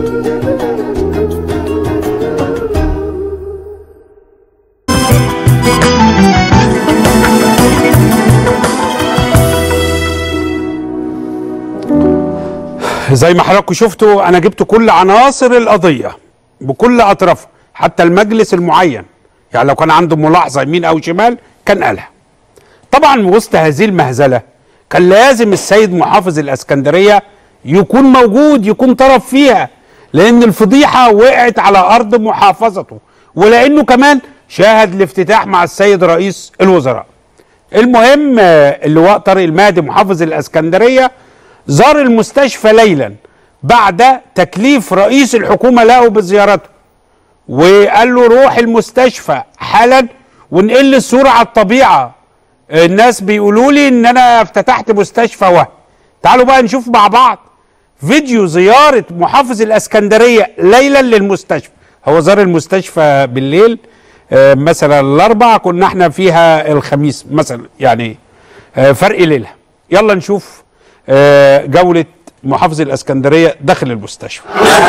زي ما حضراتكم شفتوا انا جبت كل عناصر القضيه بكل اطرافها حتى المجلس المعين يعني لو كان عنده ملاحظه يمين او شمال كان قالها طبعا وسط هذه المهزله كان لازم السيد محافظ الاسكندريه يكون موجود يكون طرف فيها لان الفضيحه وقعت على ارض محافظته ولانه كمان شاهد الافتتاح مع السيد رئيس الوزراء المهم آه، اللواء طارق المهدي محافظ الاسكندريه زار المستشفى ليلا بعد تكليف رئيس الحكومه له بزيارته وقال له روح المستشفى حالا ونقل الصوره على الطبيعه الناس بيقولوا لي ان انا افتتحت مستشفى وهم تعالوا بقى نشوف مع بعض فيديو زياره محافظ الاسكندريه ليلا للمستشفى هو زار المستشفى بالليل آه، مثلا الاربع كنا احنا فيها الخميس مثلا يعني آه، فرق ليله يلا نشوف آه، جوله محافظ الاسكندريه داخل المستشفى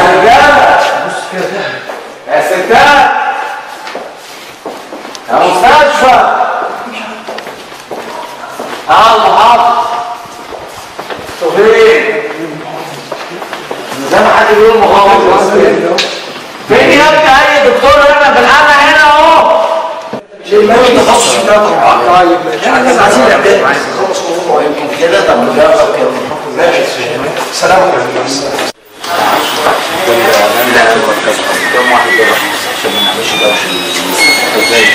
يا ستات يا مستشفى الله حافظ فين زي ما حد بيقول محافظ فين يا ابني اي دكتور هنا بالحالة هنا اهو شيء ما التخصص بتاعك طيب احنا عايزين نعمل عايز نخلص موضوع يمكن كده طب نجرب كده ماشي سلام عليكم كم واحد يروح عشان ما نعملش دوشه ازاي؟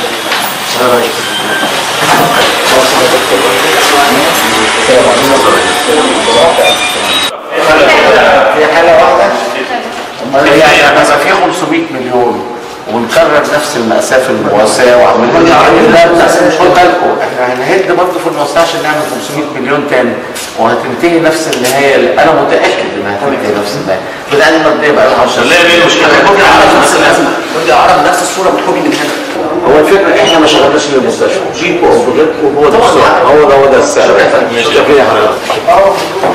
في حالة واحدة يعني مثلا في 500 مليون ونكرر نفس المأساة في المواساة وعمالين لا لا مش خد بالكم احنا هنهد برضه في المواساة عشان نعمل 500 مليون تاني وهتنتهي نفس النهاية اللي انا متأكد انها هتنتهي نفس النهاية بدأنا المبدئية بقى 10 لا ليه المشكلة؟ كنت عارف نفس الأزمة كنت أعرف نفس الصورة بتكون من هنا هو الفكرة احنا ما شغلناش للمستشفى جيبوا او بغيركم هو ده السعر هو ده هو ده السعر ماشي كده حضرتك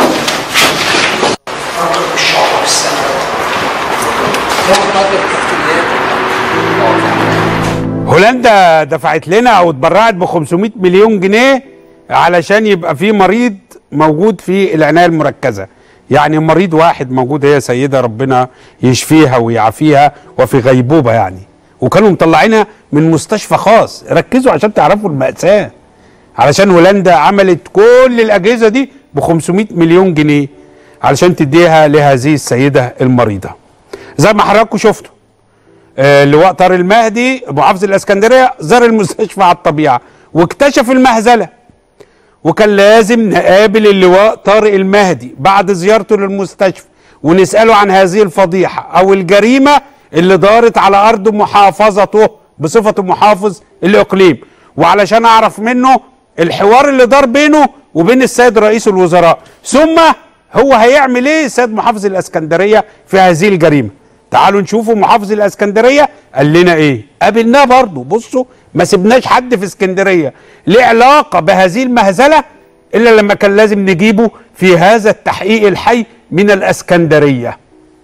هولندا دفعت لنا او اتبرعت ب 500 مليون جنيه علشان يبقى في مريض موجود في العنايه المركزه يعني مريض واحد موجود هي سيده ربنا يشفيها ويعافيها وفي غيبوبه يعني وكانوا مطلعينها من مستشفى خاص ركزوا عشان تعرفوا المأساة علشان هولندا عملت كل الأجهزة دي ب 500 مليون جنيه علشان تديها لهذه السيدة المريضة زي ما حضراتكم شفتوا آه، اللواء طارق المهدي محافظ الاسكندريه زار المستشفى على الطبيعه واكتشف المهزله وكان لازم نقابل اللواء طارق المهدي بعد زيارته للمستشفى ونساله عن هذه الفضيحه او الجريمه اللي دارت على ارض محافظته بصفته محافظ الاقليم وعلشان اعرف منه الحوار اللي دار بينه وبين السيد رئيس الوزراء ثم هو هيعمل ايه السيد محافظ الاسكندريه في هذه الجريمه تعالوا نشوفوا محافظ الاسكندريه قال لنا ايه قابلناه برضه بصوا ما سبناش حد في اسكندريه ليه علاقه بهذه المهزله الا لما كان لازم نجيبه في هذا التحقيق الحي من الاسكندريه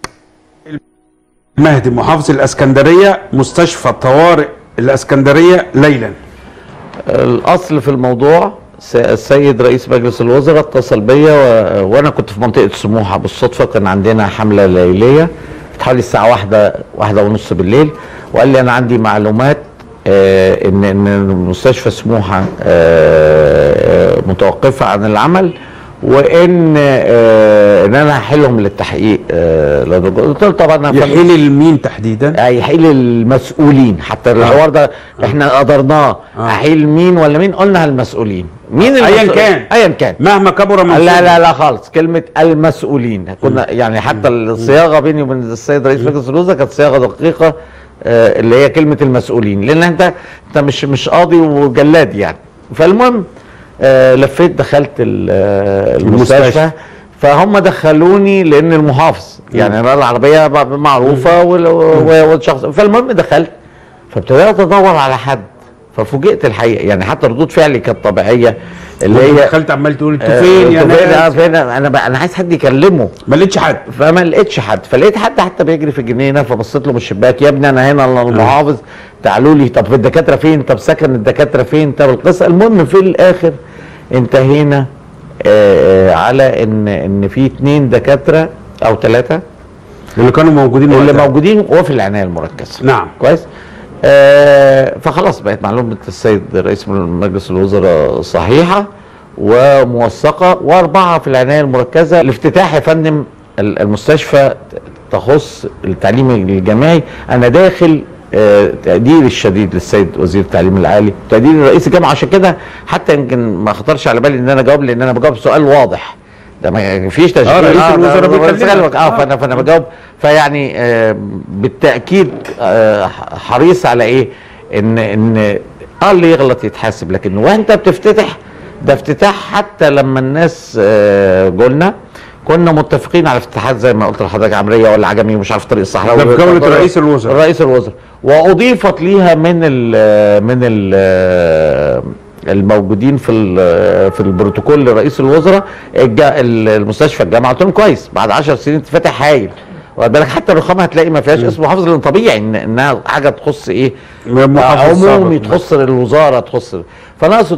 مهدي محافظ الاسكندريه مستشفى طوارئ الاسكندريه ليلا الاصل في الموضوع س- السيد رئيس مجلس الوزراء اتصل بيا و... وانا كنت في منطقه سموحه بالصدفه كان عندنا حمله ليليه كانت حوالي الساعه واحدة واحدة ونص بالليل وقال لي انا عندي معلومات آه ان ان مستشفى سموحه آه آه، متوقفه عن العمل وان آه ان انا هحيلهم للتحقيق آه لدرجة- قلت له طبعا أنا فندم- يحيل المين تحديدا هيحيل المسؤولين حتى الحوار ده احنا قدرناه آه. هحيل مين ولا مين قلنا المسؤولين مين ايا المسؤول؟ كان ايا كان مهما كبر من لا لا لا خالص كلمة المسؤولين كنا يعني حتى الصياغة بيني وبين السيد رئيس مجلس الوزراء كانت صياغة دقيقة آه، اللي هي كلمة المسؤولين لأن أنت أنت مش مش قاضي وجلاد يعني فالمهم آه، لفيت دخلت ال- آه، المستشفى. المستشفى فهم دخلوني لأن المحافظ يعني أنا العربية ب- معروفة وال- و- والشخص فالمهم دخلت فابتدأت أدور على حد ففوجئت الحقيقة يعني حتى ردود فعلي كانت طبيعية اللي هي دخلت عمال تقول انتوا آه، فين يا انتوا فين آه، ناس فين انا بقى انا عايز حد يكلمه ما لقيتش حد فما لقيتش حد فلقيت حد حتى بيجري في الجنينه فبصيت له من الشباك يا ابني انا هنا أنا المحافظ تعالوا لي طب الدكاتره فين طب سكن الدكاتره فين طب القصه المهم في الاخر انتهينا آه، آه، على ان ان في اتنين دكاتره او ثلاثه اللي كانوا موجودين اللي وقتها. موجودين وفي العنايه المركزه نعم كويس آه فخلاص بقت معلومه السيد رئيس مجلس الوزراء صحيحه وموثقه واربعه في العنايه المركزه الافتتاح يا فندم ال- المستشفى تخص التعليم الجامعي انا داخل آه، تقديري الشديد للسيد وزير التعليم العالي تقديري لرئيس الجامعه عشان كده حتى يمكن ما خطرش على بالي ان انا اجاوب لان انا بجاوب سؤال واضح ده ما فيش تشكيل آه، رئيس ده- الوزراء ده- بيكلمك. بيكلمك. اه آه. فانا فانا بجاوب فيعني آه بالتاكيد آه حريص على ايه ان ان اه اللي يغلط يتحاسب لكن وانت بتفتتح ده افتتاح حتى لما الناس آه قلنا كنا متفقين على افتتاحات زي ما قلت لحضرتك عمريه ولا عجمي ومش عارف طريق الصحراء ده في جولة رئيس الوزراء. رئيس الوزراء واضيفت ليها من ال من ال الموجودين في ال- في البروتوكول لرئيس الوزراء الج- المستشفى الجامعه قلت لهم كويس بعد 10 سنين تفتح هايل واخد بالك حتى الرخامه هتلاقي ما فيهاش اسم محافظ لان طبيعي إن انها حاجه تخص ايه محافظ عمومي سابق. تخص الوزاره تخص فانا اقصد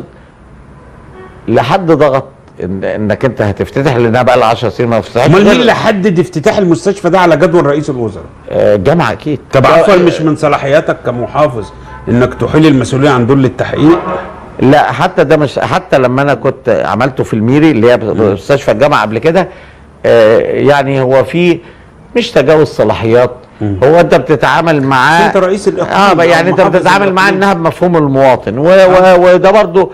لحد ضغط إن انك انت هتفتتح لانها بقى لها 10 سنين ما فتحتش امال مين غير- اللي حدد افتتاح المستشفى ده على جدول رئيس الوزراء آه، الجامعه اكيد طب آه، عفوا مش من صلاحياتك كمحافظ انك تحيل المسؤوليه عن دول للتحقيق لا حتى ده مش حتى لما انا كنت عملته في الميري اللي هي مستشفى الجامعه قبل كده آه، يعني هو في مش تجاوز صلاحيات هو انت بتتعامل معاه أنت رئيس الإقليم اه أو يعني انت محافظ بتتعامل معاه الإقليم. انها بمفهوم المواطن و و وده برضو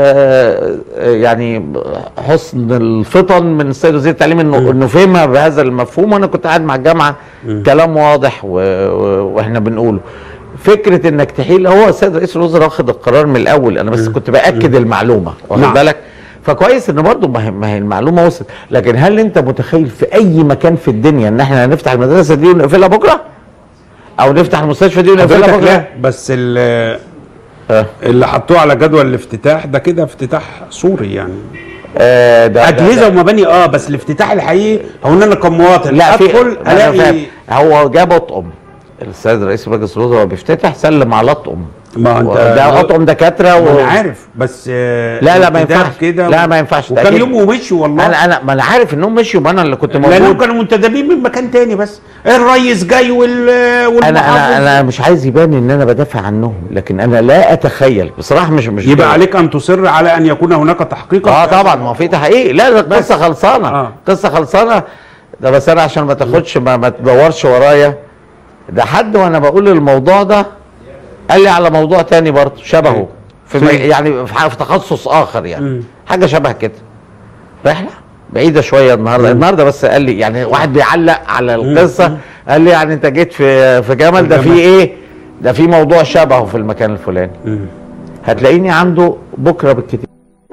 آه آه، يعني حسن الفطن من السيد وزير التعليم انه انه فهمها بهذا المفهوم وانا كنت قاعد مع الجامعه كلام واضح و و واحنا بنقوله فكره انك تحيل هو السيد رئيس الوزراء واخد القرار من الاول انا بس كنت باكد المعلومه واخد نعم. بالك فكويس ان برضه ما هي- ما هي المعلومه وصلت لكن هل انت متخيل في اي مكان في الدنيا ان احنا هنفتح المدرسه دي ونقفلها بكره او نفتح المستشفى دي ونقفلها حضرتك بكره لا بس ال- آه. اللي حطوه على جدول الافتتاح ده كده افتتاح صوري يعني آه ده اجهزه ده ومباني اه بس الافتتاح الحقيقي هو ان انا كمواطن لا في ادخل أنا فاهم. الاقي هو جاب اطقم السيد رئيس مجلس الوزراء وهو بيفتتح سلم على اطقم ما انت ده اطقم دكاتره ما و... انا عارف بس آه، لا، لا، ما الافتتاح ينفعش. كده لا، ما ينفعش. وكان تأكيد. يوم ومشوا والله انا انا ما انا عارف انهم مشيوا ما انا اللي كنت لانهم موجود كانوا منتدبين من مكان تاني بس الريس جاي وال والمحافظ انا انا انا مش عايز يبان ان انا بدافع عنهم لكن انا لا اتخيل بصراحه مش مش يبقى عليك ان تصر على ان يكون هناك تحقيق اه طبعا ما هو في تحقيق لا ده قصه خلصانه آه. قصه خلصانه ده بس انا عشان ما تاخدش ما, ما تدورش ورايا ده حد وانا بقول الموضوع ده قال لي على موضوع تاني برضه شبهه في م- فين؟ يعني في ح- في تخصص اخر يعني حاجه شبه كده رحله بعيده شويه النهارده النهارده بس قال لي يعني واحد بيعلق على القصه قال لي يعني انت جيت في في جمل ده في جمل. ايه ده في موضوع شبهه في المكان الفلاني هتلاقيني عنده بكره بالكتير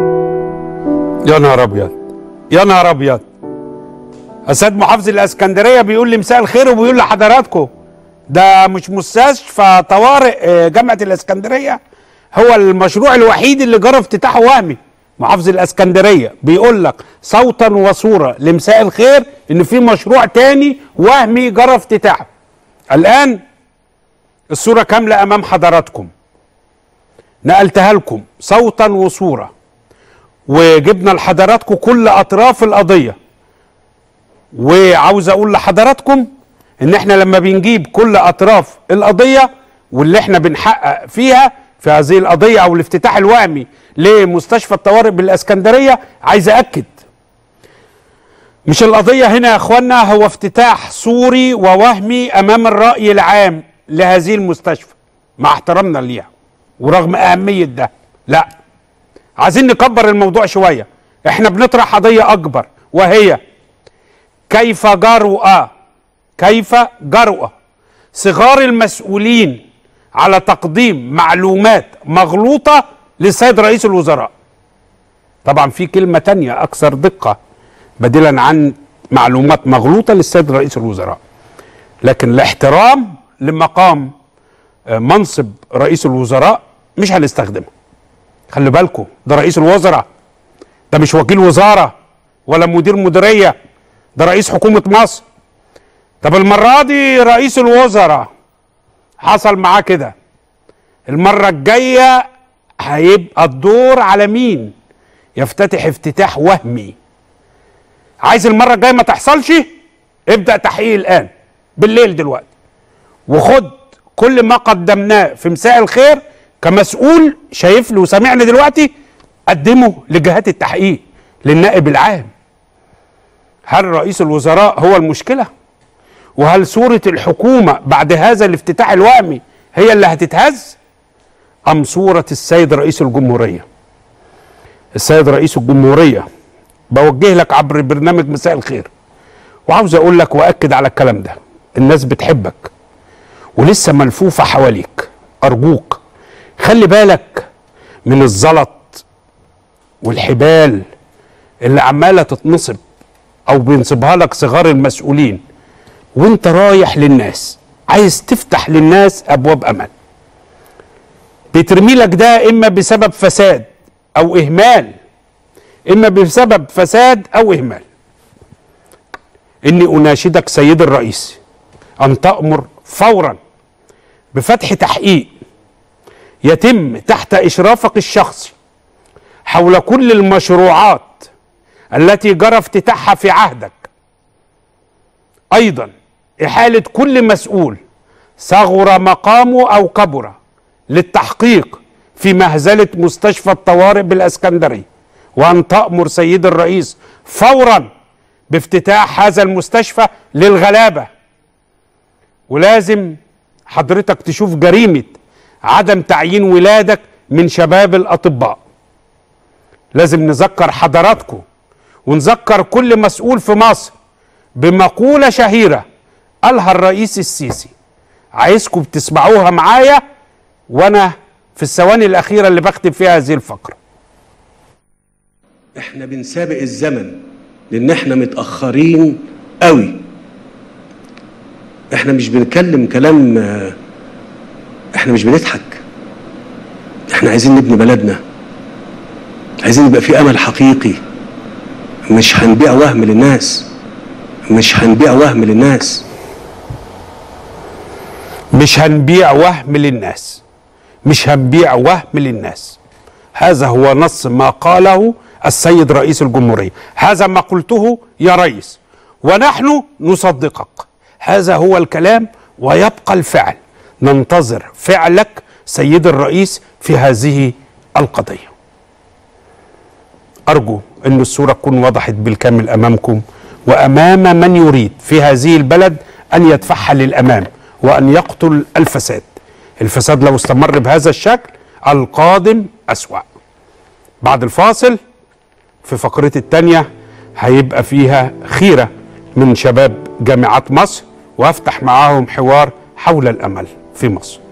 يا نهار ابيض يا نهار ابيض اسد محافظ الاسكندريه بيقول لي مساء الخير وبيقول لحضراتكم ده مش مستشفى طوارئ آه، جامعه الاسكندريه هو المشروع الوحيد اللي جرى افتتاحه وهمي محافظ الاسكندريه بيقول لك صوتا وصوره لمساء الخير ان في مشروع تاني وهمي جرى افتتاحه الان الصوره كامله امام حضراتكم نقلتها لكم صوتا وصوره وجبنا لحضراتكم كل اطراف القضيه وعاوز اقول لحضراتكم ان احنا لما بنجيب كل اطراف القضيه واللي احنا بنحقق فيها في هذه القضيه او الافتتاح الوهمي لمستشفى الطوارئ بالاسكندريه عايز اكد مش القضيه هنا يا اخوانا هو افتتاح صوري ووهمي امام الراي العام لهذه المستشفى مع احترامنا ليها ورغم اهميه ده لا عايزين نكبر الموضوع شويه احنا بنطرح قضيه اكبر وهي كيف جرؤ كيف جرؤ صغار المسؤولين على تقديم معلومات مغلوطه للسيد رئيس الوزراء طبعا في كلمه تانية اكثر دقه بدلا عن معلومات مغلوطه للسيد رئيس الوزراء لكن الاحترام لمقام آه، منصب رئيس الوزراء مش هنستخدمه خلي بالكم ده رئيس الوزراء ده مش وكيل وزاره ولا مدير مديريه ده رئيس حكومه مصر طب المره دي رئيس الوزراء حصل معاه كده المره الجايه هيبقى الدور على مين يفتتح افتتاح وهمي عايز المره الجايه ما تحصلش ابدا تحقيق الان بالليل دلوقتي وخد كل ما قدمناه في مساء الخير كمسؤول شايف لي وسامعني دلوقتي قدمه لجهات التحقيق للنائب العام هل رئيس الوزراء هو المشكله وهل صوره الحكومه بعد هذا الافتتاح الوهمي هي اللي هتتهز ام صوره السيد رئيس الجمهوريه السيد رئيس الجمهوريه بوجه لك عبر برنامج مساء الخير وعاوز اقول لك واكد على الكلام ده الناس بتحبك ولسه ملفوفه حواليك ارجوك خلي بالك من الزلط والحبال اللي عماله تتنصب او بينصبها لك صغار المسؤولين وانت رايح للناس عايز تفتح للناس ابواب امل بيترمي لك ده اما بسبب فساد او اهمال اما بسبب فساد او اهمال اني اناشدك سيد الرئيس ان تامر فورا بفتح تحقيق يتم تحت اشرافك الشخصي حول كل المشروعات التي جرى افتتاحها في عهدك ايضا احاله كل مسؤول صغر مقامه او كبر للتحقيق في مهزله مستشفى الطوارئ بالاسكندريه وان تامر سيد الرئيس فورا بافتتاح هذا المستشفى للغلابه ولازم حضرتك تشوف جريمه عدم تعيين ولادك من شباب الاطباء لازم نذكر حضراتكم ونذكر كل مسؤول في مصر بمقولة شهيرة قالها الرئيس السيسي عايزكم تسمعوها معايا وانا في الثواني الاخيرة اللي بختم فيها هذه الفقرة احنا بنسابق الزمن لان احنا متاخرين قوي احنا مش بنتكلم كلام آه، احنا مش بنضحك احنا عايزين نبني بلدنا عايزين يبقى في امل حقيقي مش هنبيع وهم للناس مش هنبيع وهم للناس مش هنبيع وهم للناس مش هنبيع وهم للناس هذا هو نص ما قاله السيد رئيس الجمهورية هذا ما قلته يا ريس ونحن نصدقك هذا هو الكلام ويبقى الفعل ننتظر فعلك سيد الرئيس في هذه القضيه أرجو أن الصورة تكون وضحت بالكامل أمامكم وأمام من يريد في هذه البلد أن يدفعها للأمام وأن يقتل الفساد الفساد لو استمر بهذا الشكل القادم أسوأ بعد الفاصل في فقرتي الثانية هيبقى فيها خيرة من شباب جامعات مصر وأفتح معاهم حوار حول الأمل في مصر